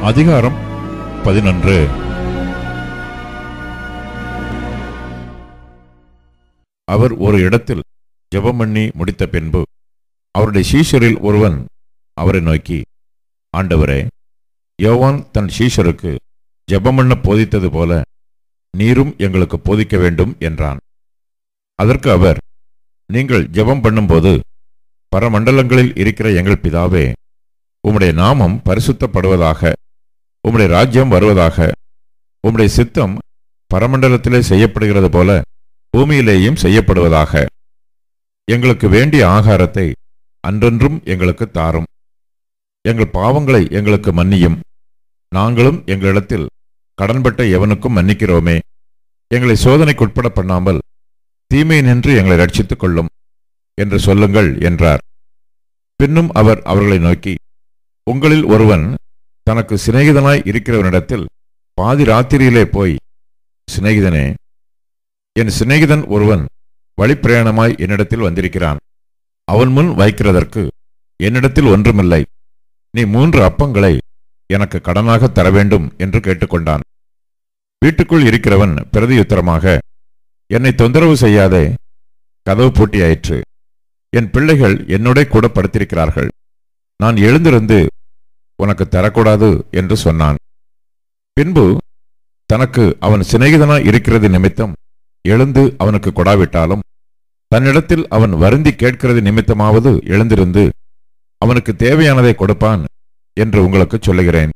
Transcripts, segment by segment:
அதிகாரம் பதினொன்று அவர் ஒரு இடத்தில் ஜெபம் பண்ணி முடித்த பின்பு அவருடைய சீஷரில் ஒருவன் அவரை நோக்கி ஆண்டவரே யோவான் தன் சீஷருக்கு ஜெபம் பண்ண போதித்தது போல நீரும் எங்களுக்கு போதிக்க வேண்டும் என்றான் அதற்கு அவர் நீங்கள் ஜெபம் பண்ணும்போது பரமண்டலங்களில் இருக்கிற எங்கள் பிதாவே உம்முடைய நாமம் பரிசுத்தப்படுவதாக உம்முடைய ராஜ்யம் வருவதாக உம்முடைய சித்தம் பரமண்டலத்திலே செய்யப்படுகிறது போல பூமியிலேயும் செய்யப்படுவதாக எங்களுக்கு வேண்டிய ஆகாரத்தை அன்றென்றும் எங்களுக்கு தாரும் எங்கள் பாவங்களை எங்களுக்கு மன்னியும் நாங்களும் எங்களிடத்தில் கடன்பட்ட எவனுக்கும் மன்னிக்கிறோமே எங்களை சோதனைக்குட்பட பண்ணாமல் தீமை நின்று எங்களை ரட்சித்துக் கொள்ளும் என்று சொல்லுங்கள் என்றார் பின்னும் அவர் அவர்களை நோக்கி உங்களில் ஒருவன் தனக்கு சிநேகிதனாய் இருக்கிறவனிடத்தில் பாதி ராத்திரியிலே போய் சிநேகிதனே என் சிநேகிதன் ஒருவன் வழிப்பிரயாணமாய் என்னிடத்தில் வந்திருக்கிறான் அவன் முன் வைக்கிறதற்கு என்னிடத்தில் ஒன்றுமில்லை நீ மூன்று அப்பங்களை எனக்கு கடனாக தர வேண்டும் என்று கேட்டுக்கொண்டான் வீட்டுக்குள் இருக்கிறவன் பிரதியுத்தரமாக என்னை தொந்தரவு செய்யாதே கதவு பூட்டியாயிற்று என் பிள்ளைகள் என்னோட கூட படுத்திருக்கிறார்கள் நான் எழுந்திருந்து உனக்கு தரக்கூடாது என்று சொன்னான் பின்பு தனக்கு அவன் சிநேகிதனாய் இருக்கிறது நிமித்தம் எழுந்து அவனுக்கு கொடாவிட்டாலும் தன்னிடத்தில் அவன் வருந்தி கேட்கிறது நிமித்தமாவது எழுந்திருந்து அவனுக்கு தேவையானதை கொடுப்பான் என்று உங்களுக்கு சொல்லுகிறேன்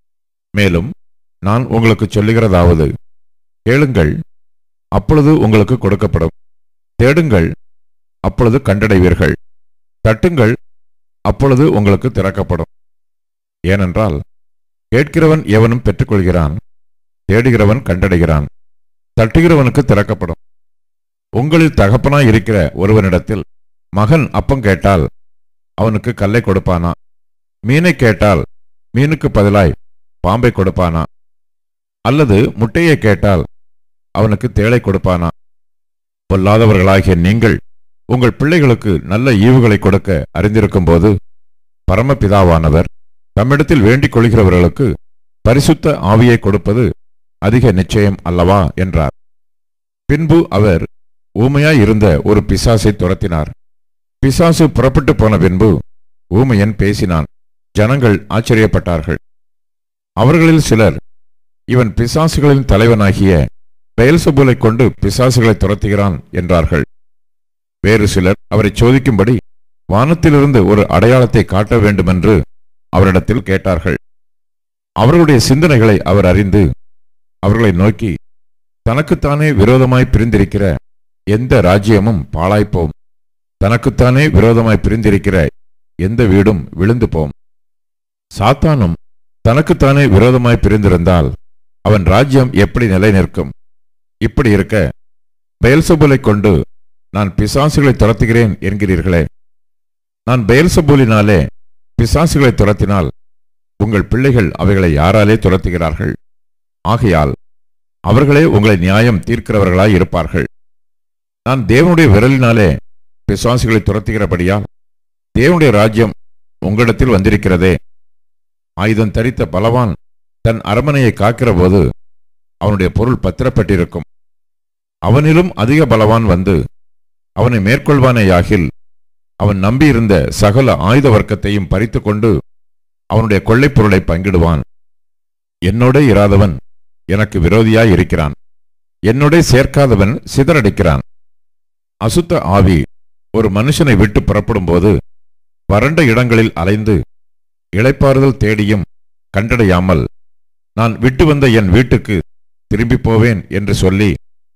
மேலும் நான் உங்களுக்கு சொல்லுகிறதாவது கேளுங்கள் அப்பொழுது உங்களுக்கு கொடுக்கப்படும் தேடுங்கள் அப்பொழுது கண்டடைவீர்கள் தட்டுங்கள் அப்பொழுது உங்களுக்கு திறக்கப்படும் ஏனென்றால் கேட்கிறவன் எவனும் பெற்றுக்கொள்கிறான் தேடுகிறவன் கண்டடைகிறான் தட்டுகிறவனுக்கு திறக்கப்படும் உங்களில் தகப்பனாய் இருக்கிற ஒருவனிடத்தில் மகன் அப்பம் கேட்டால் அவனுக்கு கல்லை கொடுப்பானா மீனை கேட்டால் மீனுக்கு பதிலாய் பாம்பை கொடுப்பானா அல்லது முட்டையை கேட்டால் அவனுக்கு தேளை கொடுப்பானா பொல்லாதவர்களாகிய நீங்கள் உங்கள் பிள்ளைகளுக்கு நல்ல ஈவுகளை கொடுக்க அறிந்திருக்கும் போது பரமபிதாவானவர் தம்மிடத்தில் வேண்டிக் கொள்கிறவர்களுக்கு பரிசுத்த ஆவியை கொடுப்பது அதிக நிச்சயம் அல்லவா என்றார் பின்பு அவர் ஊமையாய் இருந்த ஒரு பிசாசை துரத்தினார் பிசாசு புறப்பட்டு போன பின்பு ஊமையன் பேசினான் ஜனங்கள் ஆச்சரியப்பட்டார்கள் அவர்களில் சிலர் இவன் பிசாசுகளின் தலைவனாகிய பெயல்சபூலை கொண்டு பிசாசுகளை துரத்துகிறான் என்றார்கள் வேறு சிலர் அவரை சோதிக்கும்படி வானத்திலிருந்து ஒரு அடையாளத்தை காட்ட வேண்டுமென்று அவரிடத்தில் கேட்டார்கள் அவர்களுடைய சிந்தனைகளை அவர் அறிந்து அவர்களை நோக்கி தனக்குத்தானே விரோதமாய் பிரிந்திருக்கிற எந்த ராஜ்யமும் பாழாய்ப்போம் தனக்குத்தானே விரோதமாய் பிரிந்திருக்கிற எந்த வீடும் விழுந்து போம் சாத்தானும் தனக்குத்தானே விரோதமாய் பிரிந்திருந்தால் அவன் ராஜ்யம் எப்படி நிலை நிற்கும் இப்படி இருக்க பெயல்சபூலை கொண்டு நான் பிசாசுகளை துரத்துகிறேன் என்கிறீர்களே நான் பெயல்சபூலினாலே பிசாசுகளை துரத்தினால் உங்கள் பிள்ளைகள் அவைகளை யாராலே துரத்துகிறார்கள் ஆகையால் அவர்களே உங்களை நியாயம் தீர்க்கிறவர்களாய் இருப்பார்கள் நான் தேவனுடைய விரலினாலே பிசாசுகளை துரத்துகிறபடியால் தேவனுடைய ராஜ்யம் உங்களிடத்தில் வந்திருக்கிறதே ஆயுதம் தரித்த பலவான் தன் அரமனையை காக்கிற போது அவனுடைய பொருள் பத்திரப்பட்டிருக்கும் அவனிலும் அதிக பலவான் வந்து அவனை மேற்கொள்வானேயாகில் அவன் நம்பியிருந்த சகல ஆயுத வர்க்கத்தையும் பறித்து கொண்டு அவனுடைய கொள்ளைப் பொருளை பங்கிடுவான் என்னோட இராதவன் எனக்கு விரோதியாய் இருக்கிறான் என்னோட சேர்க்காதவன் சிதறடிக்கிறான் அசுத்த ஆவி ஒரு மனுஷனை விட்டு புறப்படும்போது வறண்ட இடங்களில் அலைந்து இளைப்பாறுதல் தேடியும் கண்டடையாமல் நான் விட்டு வந்த என் வீட்டுக்கு திரும்பி போவேன் என்று சொல்லி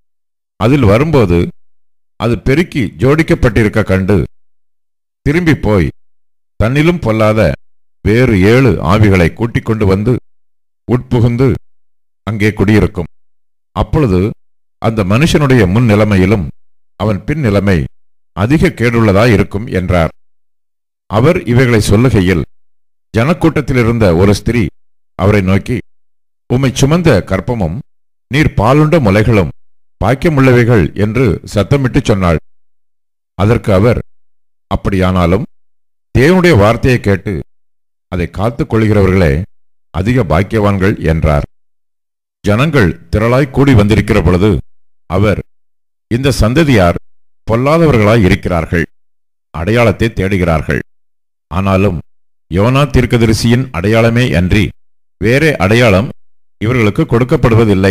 அதில் வரும்போது அது பெருக்கி ஜோடிக்கப்பட்டிருக்க கண்டு திரும்பி போய் தன்னிலும் பொல்லாத வேறு ஏழு ஆவிகளை கூட்டிக் கொண்டு வந்து உட்புகுந்து அங்கே குடியிருக்கும் அப்பொழுது அந்த மனுஷனுடைய முன் நிலைமையிலும் அவன் பின் நிலைமை அதிக கேடுள்ளதாய் இருக்கும் என்றார் அவர் இவைகளை சொல்லுகையில் ஜனக்கூட்டத்தில் இருந்த ஒரு ஸ்திரீ அவரை நோக்கி உம்மை சுமந்த கற்பமும் நீர் பாலுண்ட முலைகளும் பாக்கியமுள்ளவைகள் என்று சத்தமிட்டு சொன்னாள் அதற்கு அவர் அப்படியானாலும் தேவனுடைய வார்த்தையை கேட்டு அதை காத்துக் கொள்கிறவர்களே அதிக பாக்கியவான்கள் என்றார் ஜனங்கள் திரளாய் கூடி வந்திருக்கிற பொழுது அவர் இந்த சந்ததியார் பொல்லாதவர்களாய் இருக்கிறார்கள் அடையாளத்தை தேடுகிறார்கள் ஆனாலும் யோனா தீர்க்கதரிசியின் அடையாளமே அன்றி வேறே அடையாளம் இவர்களுக்கு கொடுக்கப்படுவதில்லை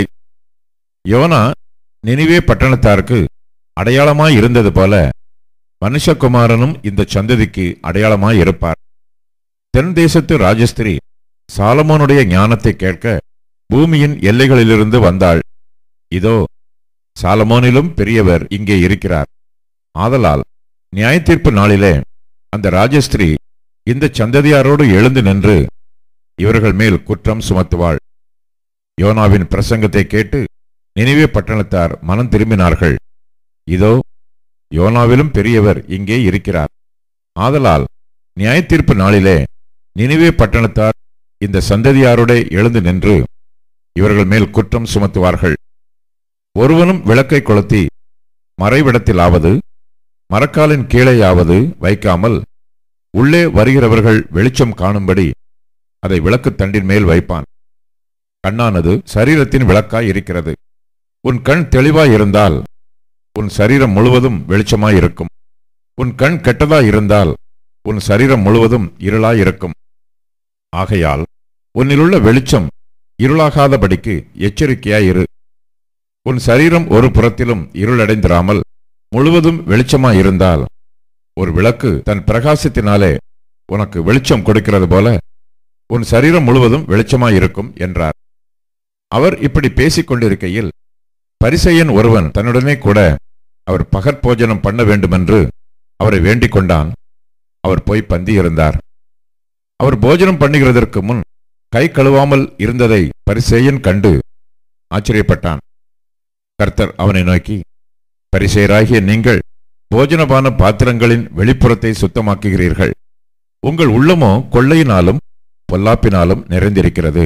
யோனா நினிவே பட்டணத்தாருக்கு அடையாளமாய் இருந்தது போல மனுஷகுமாரனும் இந்த சந்ததிக்கு அடையாளமாய் இருப்பார் தென் தேசத்து ராஜஸ்திரி சாலமோனுடைய ஞானத்தை கேட்க பூமியின் எல்லைகளிலிருந்து வந்தாள் இதோ சாலமோனிலும் பெரியவர் இங்கே இருக்கிறார் ஆதலால் நியாயத்தீர்ப்பு நாளிலே அந்த ராஜஸ்திரி இந்த சந்ததியாரோடு எழுந்து நின்று இவர்கள் மேல் குற்றம் சுமத்துவாள் யோனாவின் பிரசங்கத்தை கேட்டு நினைவே பட்டணத்தார் மனம் திரும்பினார்கள் இதோ யோனாவிலும் பெரியவர் இங்கே இருக்கிறார் ஆதலால் நியாயத்தீர்ப்பு நாளிலே நினைவே பட்டணத்தார் இந்த சந்ததியாரோட எழுந்து நின்று இவர்கள் மேல் குற்றம் சுமத்துவார்கள் ஒருவனும் விளக்கை கொளுத்தி மறைவிடத்திலாவது மரக்காலின் கீழேயாவது வைக்காமல் உள்ளே வருகிறவர்கள் வெளிச்சம் காணும்படி அதை விளக்குத் தண்டின் மேல் வைப்பான் கண்ணானது சரீரத்தின் விளக்காய் இருக்கிறது உன் கண் தெளிவாய் இருந்தால் உன் சரீரம் முழுவதும் வெளிச்சமாய் இருக்கும் உன் கண் கெட்டதாய் இருந்தால் உன் சரீரம் முழுவதும் இருளாய் இருக்கும் ஆகையால் உன்னிலுள்ள வெளிச்சம் இருளாகாதபடிக்கு எச்சரிக்கையாய் இரு உன் சரீரம் ஒரு புறத்திலும் இருளடைந்திராமல் முழுவதும் வெளிச்சமாய் இருந்தால் ஒரு விளக்கு தன் பிரகாசத்தினாலே உனக்கு வெளிச்சம் கொடுக்கிறது போல உன் சரீரம் முழுவதும் வெளிச்சமாய் இருக்கும் என்றார் அவர் இப்படி பேசிக் கொண்டிருக்கையில் பரிசையன் ஒருவன் தன்னுடனே கூட அவர் பகற்போஜனம் பண்ண வேண்டுமென்று அவரை வேண்டிக் கொண்டான் அவர் போய் பந்தி இருந்தார் அவர் போஜனம் பண்ணுகிறதற்கு முன் கை கழுவாமல் இருந்ததை பரிசேயன் கண்டு ஆச்சரியப்பட்டான் கர்த்தர் அவனை நோக்கி பரிசேயராகிய நீங்கள் போஜனபான பாத்திரங்களின் வெளிப்புறத்தை சுத்தமாக்குகிறீர்கள் உங்கள் உள்ளமோ கொள்ளையினாலும் பொல்லாப்பினாலும் நிறைந்திருக்கிறது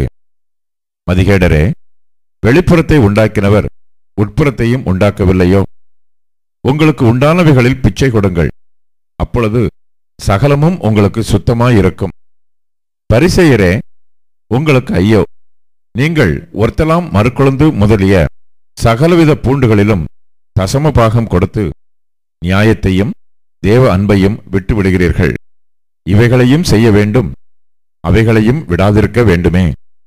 மதிகேடரே வெளிப்புறத்தை உண்டாக்கினவர் உட்புறத்தையும் உண்டாக்கவில்லையோ உங்களுக்கு உண்டானவைகளில் பிச்சை கொடுங்கள் அப்பொழுது சகலமும் உங்களுக்கு சுத்தமாயிருக்கும் பரிசெயரே உங்களுக்கு ஐயோ நீங்கள் ஒருத்தலாம் மறுக்குழந்து முதலிய சகலவித பூண்டுகளிலும் தசம பாகம் கொடுத்து நியாயத்தையும் தேவ அன்பையும் விட்டு விடுகிறீர்கள் இவைகளையும் செய்ய வேண்டும் அவைகளையும் விடாதிருக்க வேண்டுமே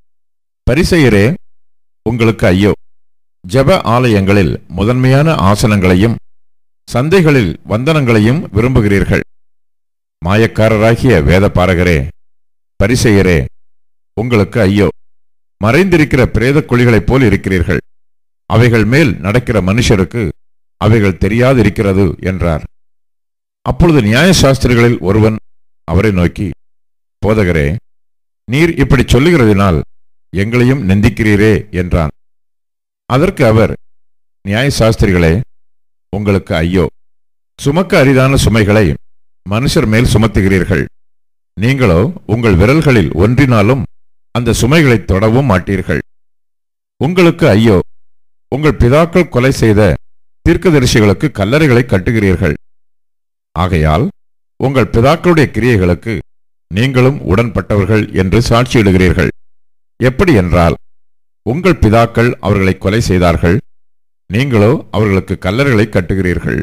பரிசெயரே உங்களுக்கு ஐயோ ஜெப ஆலயங்களில் முதன்மையான ஆசனங்களையும் சந்தைகளில் வந்தனங்களையும் விரும்புகிறீர்கள் மாயக்காரராகிய வேதபாரகரே பரிசெயரே உங்களுக்கு ஐயோ மறைந்திருக்கிற பிரேத குழிகளைப் போல் இருக்கிறீர்கள் அவைகள் மேல் நடக்கிற மனுஷருக்கு அவைகள் தெரியாதிருக்கிறது என்றார் அப்பொழுது நியாயசாஸ்திரிகளில் ஒருவன் அவரை நோக்கி போதகரே நீர் இப்படி சொல்லுகிறதினால் எங்களையும் நிந்திக்கிறீரே என்றான் அதற்கு அவர் நியாயசாஸ்திரிகளே உங்களுக்கு ஐயோ சுமக்க அரிதான சுமைகளை மனுஷர் மேல் சுமத்துகிறீர்கள் நீங்களோ உங்கள் விரல்களில் ஒன்றினாலும் அந்த சுமைகளை தொடவும் மாட்டீர்கள் உங்களுக்கு ஐயோ உங்கள் பிதாக்கள் கொலை செய்த தீர்க்கதரிசிகளுக்கு கல்லறைகளை கட்டுகிறீர்கள் ஆகையால் உங்கள் பிதாக்களுடைய கிரியைகளுக்கு நீங்களும் உடன்பட்டவர்கள் என்று சாட்சியிடுகிறீர்கள் எப்படி என்றால் உங்கள் பிதாக்கள் அவர்களை கொலை செய்தார்கள் நீங்களோ அவர்களுக்கு கல்லறைகளை கட்டுகிறீர்கள்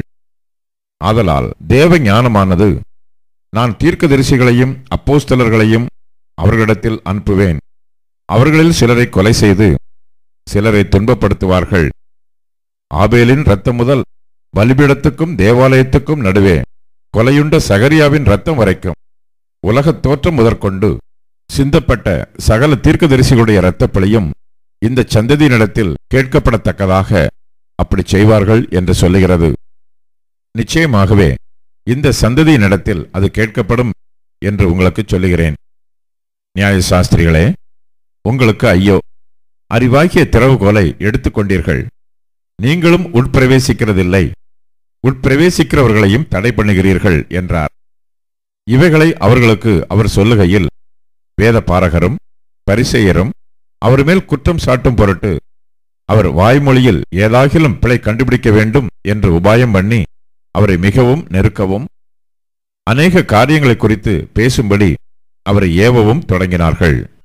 ஆதலால் தேவ ஞானமானது நான் தீர்க்கதரிசிகளையும் அப்போஸ்தலர்களையும் அவர்களிடத்தில் அனுப்புவேன் அவர்களில் சிலரை கொலை செய்து சிலரை துன்பப்படுத்துவார்கள் ஆபேலின் இரத்தம் முதல் பலிபீடத்துக்கும் தேவாலயத்துக்கும் நடுவே கொலையுண்ட சகரியாவின் இரத்தம் வரைக்கும் உலகத் தோற்றம் முதற்கொண்டு சிந்தப்பட்ட சகல தீர்க்கதரிசிகளுடைய இரத்தப்பழியும் இந்த சந்ததியினிடத்தில் கேட்கப்படத்தக்கதாக அப்படி செய்வார்கள் என்று சொல்லுகிறது நிச்சயமாகவே இந்த சந்ததியினிடத்தில் அது கேட்கப்படும் என்று உங்களுக்கு சொல்லுகிறேன் நியாயசாஸ்திரிகளே உங்களுக்கு ஐயோ அறிவாகிய திறவுகோலை எடுத்துக்கொண்டீர்கள் நீங்களும் உட்பிரவேசிக்கிறதில்லை உட்பிரவேசிக்கிறவர்களையும் தடை பண்ணுகிறீர்கள் என்றார் இவைகளை அவர்களுக்கு அவர் சொல்லுகையில் வேத பாரகரும் பரிசெயரும் அவர் மேல் குற்றம் சாட்டும் பொருட்டு அவர் வாய்மொழியில் ஏதாகிலும் பிழை கண்டுபிடிக்க வேண்டும் என்று உபாயம் பண்ணி அவரை மிகவும் நெருக்கவும் அநேக காரியங்களை குறித்து பேசும்படி அவரை ஏவவும் தொடங்கினார்கள்